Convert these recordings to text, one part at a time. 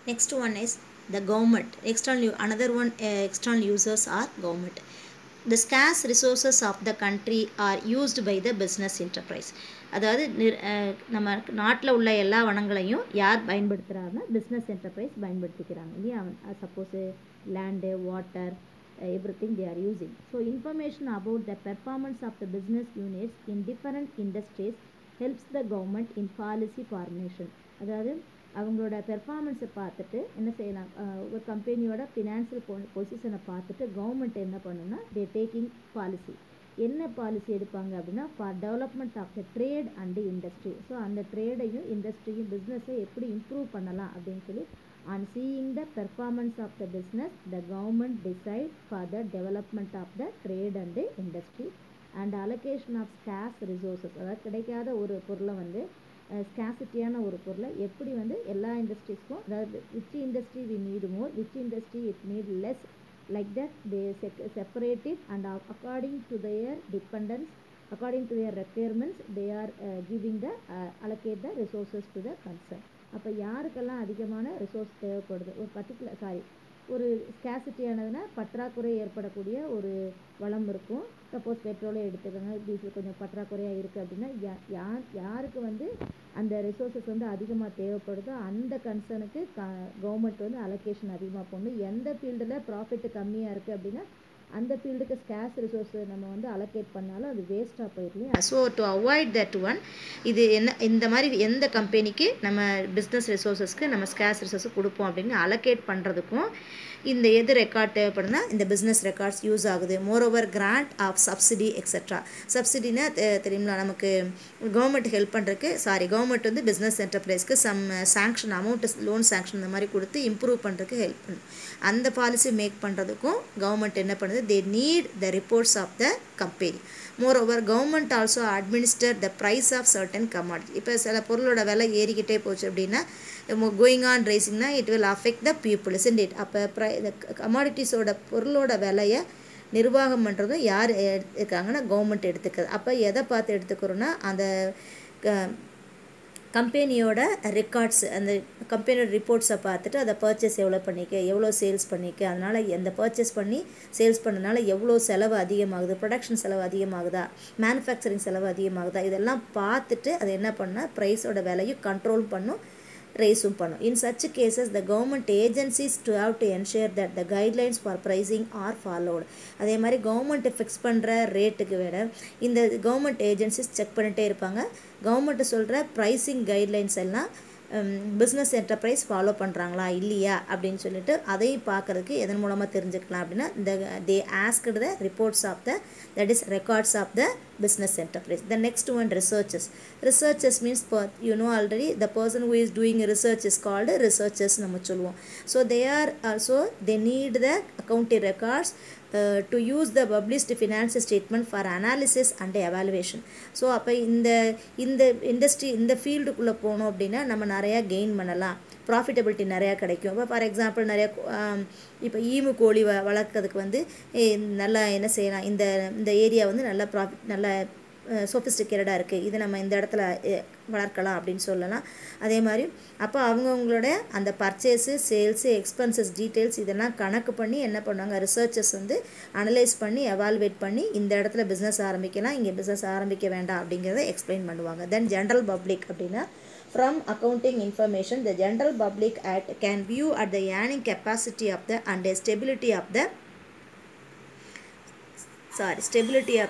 next one is the government external u- another one uh, external users are government the scarce resources of the country are used by the business enterprise அதாவது நிர்- அஹ் நம்ம நாட்டில் உள்ள எல்லா வளங்களையும் யார் பயன்படுத்துகிறாருன்னா business enterprise பயன்படுத்திக்கிறாங்க இல்லையா suppose land water every thing they are using so information about the performance of the business units in different industries helps the government in policy formation அதாவது அவங்களோட பெர்ஃபார்மன்ஸை பார்த்துட்டு என்ன செய்யலாம் அஹ் ஒரு கம்பெனியோட ஃபினான்ஷியல் பொசிஷனை பார்த்துட்டு கவர்மெண்ட் என்ன பண்ணுன்னா தே டேக்கிங் பாலிசி என்ன பாலிசி எடுப்பாங்க அப்படின்னா for development of the trade and industry so அந்த ட்ரேடையும் இண்டஸ்ட்ரியும் பிஸ்னஸை எப்படி இம்ப்ரூவ் பண்ணலாம் அப்படின்னு சொல்லி on seeing the performance of the business the government decide for the development of the trade and the industry and allocation of scarce resources அதாவது கிடைக்காத ஒரு பொருளை வந்து ஸ்கேசிட்டியான ஒரு பொருளை எப்படி வந்து எல்லா இண்டஸ்ட்ரீஸ்க்கும் அதாவது which industry we need more which industry it need less like that they sec- separate it and a- according to their dependence according to their requirements they are uh, giving the uh, allocate the resources to the concern அப்போ யாருக்கெல்லாம் அதிகமான resource தேவைப்படுது ஒரு particular sorry ஒரு ஸ்கேசிட்டியானதுன்னா பற்றாக்குறை ஏற்படக்கூடிய ஒரு வளம் இருக்கும் சப்போஸ் பெட்ரோலே எடுத்துக்கோங்க டீசல் கொஞ்சம் பற்றாக்குறையாக இருக்குது அப்படின்னா யா- யார் யாருக்கு வந்து அந்த ரிசோர்ஸஸ் வந்து அதிகமாக தேவைப்படுதோ அந்த கன்சர்னுக்கு க கவர்மெண்ட் வந்து அலோகேஷன் அதிகமாக போடணும் எந்த ஃபீல்டில் ப்ராஃபிட் கம்மியாக இருக்குது அப்படின்னா அந்த ஃபீல்டுக்கு ஸ்கேஸ் ரிசோர்ஸ் நம்ம வந்து அலோகேட் பண்ணாலும் அது வேஸ்ட்டாக போயிடலையா so to avoid that one இது என்ன இந்த மாதிரி எந்த கம்பெனிக்கு நம்ம பிஸ்னஸ் ரிசோர்ஸஸ்க்கு நம்ம ஸ்கேஸ் ரிசோர்ஸ் கொடுப்போம் அப்படின்னு அலோகேட் பண்ணுறதுக்கும் இந்த எது ரெக்கார்ட் தேவைப்படுதுன்னா இந்த பிஸ்னஸ் ரெக்கார்ட்ஸ் யூஸ் ஆகுது moreover grant of subsidy etcetera சப்சிடினா தெரியுங்களா நமக்கு கவர்மெண்ட் ஹெல்ப் பண்ணுறதுக்கு சாரி கவர்மெண்ட் வந்து பிஸ்னஸ் என்டர்பிரைஸ்க்கு some sanction amount loan sanction இந்த மாதிரி கொடுத்து இம்ப்ரூவ் பண்ணுறதுக்கு ஹெல்ப் பண்ணும் அந்த பாலிசி மேக் பண்ணுறதுக்கும் கவர்மெண்ட் என்ன பண்ணுது they need the reports of the company moreover government also administer the price of certain commodity இப்போ சில பொருளோட விலை ஏறிக்கிட்டே போச்சு அப்படின்னா கோயிங் ஆன் ரைசிங்னா it will affect the people isn't it அப்போ ப்ரை கமாடிட்டிஸோட பொருளோட விலையை நிர்வாகம் பண்ணுறதும் யார் எடுத்துக்காங்கன்னா கவர்மெண்ட் எடுத்துக்கிறது அப்போ எதை பார்த்து எடுத்துக்கிறோன்னா அந்த கம்பெனியோட ரெக்கார்ட்ஸ் அந்த கம்பெனியோட ரிப்போர்ட்ஸை பார்த்துட்டு அதை பர்ச்சேஸ் எவ்வளோ பண்ணிக்க எவ்வளோ சேல்ஸ் பண்ணிக்க அதனால் எந்த பர்ச்சேஸ் பண்ணி சேல்ஸ் பண்ணனால எவ்வளோ செலவு அதிகமாகுது ப்ரொடக்ஷன் செலவு அதிகமாகுதா மேனுஃபேக்சரிங் செலவு அதிகமாகுதா இதெல்லாம் பார்த்துட்டு அது என்ன பண்ணால் ப்ரைஸோட விலையும் கண்ட்ரோல் பண்ணும் ரைஸும் பண்ணும் in such cases the government agencies to have to ensure that the guidelines for pricing are followed அதே மாதிரி கவர்மெண்ட்டு ஃபிக்ஸ் பண்ணுற ரேட்டுக்கு விட இந்த கவர்மெண்ட் ஏஜென்சிஸ் செக் பண்ணிகிட்டே இருப்பாங்க கவர்மெண்ட்டு சொல்கிற ப்ரைஸிங் கைட்லைன்ஸ் எல்லாம் பிஸ்னஸ் என்டர்பிரைஸ் ஃபாலோ பண்ணுறாங்களா இல்லையா அப்படின்னு சொல்லிட்டு அதையும் பார்க்குறதுக்கு எதன் மூலமாக தெரிஞ்சுக்கலாம் அப்படின்னா இந்த they asked the reports of the that is records of the business enterprise the next one researchers researchers means per, you know already the person who is doing research is called researchers நம்ம சொல்லுவோம் so they are also they need the accounting records uh, to use the published financial statement for analysis and evaluation so அப்போ இந்த இந்த industry இந்த ஃபீல்டுக்குள்ளே போனோம் அப்படின்னா நம்ம நிறையா கெயின் பண்ணலாம் ப்ராஃபிட்டபிலிட்டி நிறையா கிடைக்கும் இப்போ ஃபார் எக்ஸாம்பிள் நிறையா இப்போ ஈமு கோழி வ வளர்க்குறதுக்கு வந்து நல்லா என்ன செய்யலாம் இந்த இந்த ஏரியா வந்து நல்லா ப்ராஃபிட் நல்ல சொஃபிஸ்டிகேட்டடாக இருக்குது இது நம்ம இந்த இடத்துல வளர்க்கலாம் அப்படின்னு சொல்லலாம் அதே மாதிரி அப்போ அவங்கவுங்களோட அந்த பர்ச்சேஸு சேல்ஸு எக்ஸ்பென்சஸ் டீட்டெயில்ஸ் இதெல்லாம் கணக்கு பண்ணி என்ன பண்ணுவாங்க ரிசர்ச்சர்ஸ் வந்து அனலைஸ் பண்ணி எவால்வேட் பண்ணி இந்த இடத்துல பிஸ்னஸ் ஆரம்பிக்கலாம் இங்கே பிஸ்னஸ் ஆரம்பிக்க வேண்டாம் அப்படிங்கிறத எக்ஸ்பிளைன் பண்ணுவாங்க தென் ஜென்ரல் பப்ளிக் அப்படின்னா From accounting information, the general public act can view at the earning capacity of the and the stability of the sorry stability of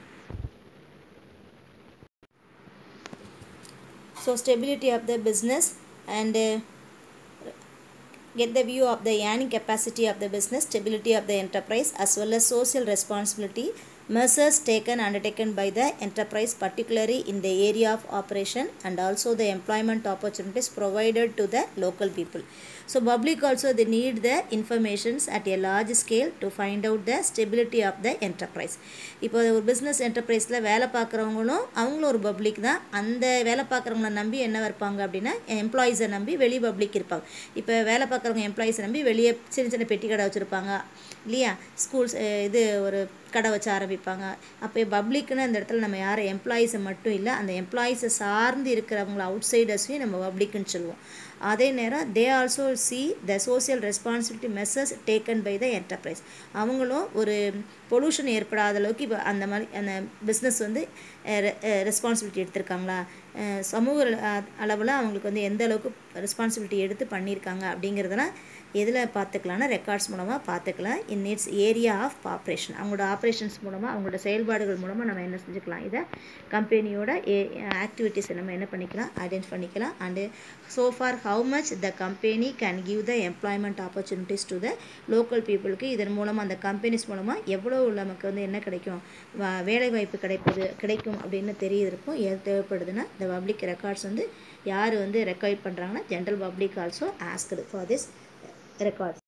so stability of the business and uh, get the view of the earning capacity of the business stability of the enterprise as well as social responsibility measures taken undertaken by the enterprise particularly in the area of operation and also the employment opportunities provided to the local people so public also they need the informations at a large scale to find out the stability of the enterprise இப்போ ஒரு business என்டர்பிரைஸில் வேலை பார்க்குறவங்களும் அவங்களும் ஒரு public தான் அந்த வேலை பார்க்குறவங்கள நம்பி என்ன இருப்பாங்க அப்படின்னா எம்ப்ளாயீஸை நம்பி வெளி பப்ளிக் இருப்பாங்க இப்போ வேலை பார்க்குறவங்க எம்ப்ளாயீஸை நம்பி வெளியே சின்ன சின்ன பெட்டி கடை வச்சுருப்பாங்க இல்லையா ஸ்கூல்ஸ் இது ஒரு கடை வச்சு ஆரம்பிப்பாங்க அப்போ பப்ளிக்னு அந்த இடத்துல நம்ம யாரை எம்ப்ளாயீஸை மட்டும் இல்லை அந்த எம்ப்ளாயீஸை சார்ந்து இருக்கிறவங்கள அவுட் சைடர்ஸையும் நம்ம பப்ளிக்னு சொல்லுவோம் அதே நேரம் they also see the social responsibility measures taken by the enterprise அவங்களும் ஒரு பொல்யூஷன் ஏற்படாத அளவுக்கு இப்போ அந்த மாதிரி அந்த பிஸ்னஸ் வந்து ரெஸ்பான்சிபிலிட்டி எடுத்திருக்காங்களா அஹ் சமூக அளவில் அவங்களுக்கு வந்து எந்த அளவுக்கு ரெஸ்பான்சிபிலிட்டி எடுத்து பண்ணியிருக்காங்க அப்படிங்கிறதெல்லாம் எதில் பார்த்துக்கலாம்னா ரெக்கார்ட்ஸ் மூலமாக பார்த்துக்கலாம் in its area of operation அவங்களோட ஆப்ரேஷன்ஸ் மூலமாக அவங்களோட செயல்பாடுகள் மூலமாக நம்ம என்ன செஞ்சுக்கலாம் இதை கம்பெனியோட ஏ ஆக்டிவிட்டீஸை நம்ம என்ன பண்ணிக்கலாம் ஐடென்டி பண்ணிக்கலாம் and so for how much the company can give the employment opportunities to the local பீப்புளுக்கு இதன் மூலமாக அந்த கம்பெனிஸ் மூலமாக எவ்வளோ நமக்கு வந்து என்ன கிடைக்கும் வ- வேலை வாய்ப்பு கிடைப்பது கிடைக்கும் அப்படின்னு தெரியறதுக்கும் எது தேவைப்படுதுன்னா இந்த பப்ளிக் ரெக்கார்ட்ஸ் வந்து யார் வந்து ரெக்கார்ட் பண்ணுறாங்கன்னா general public also asked for this records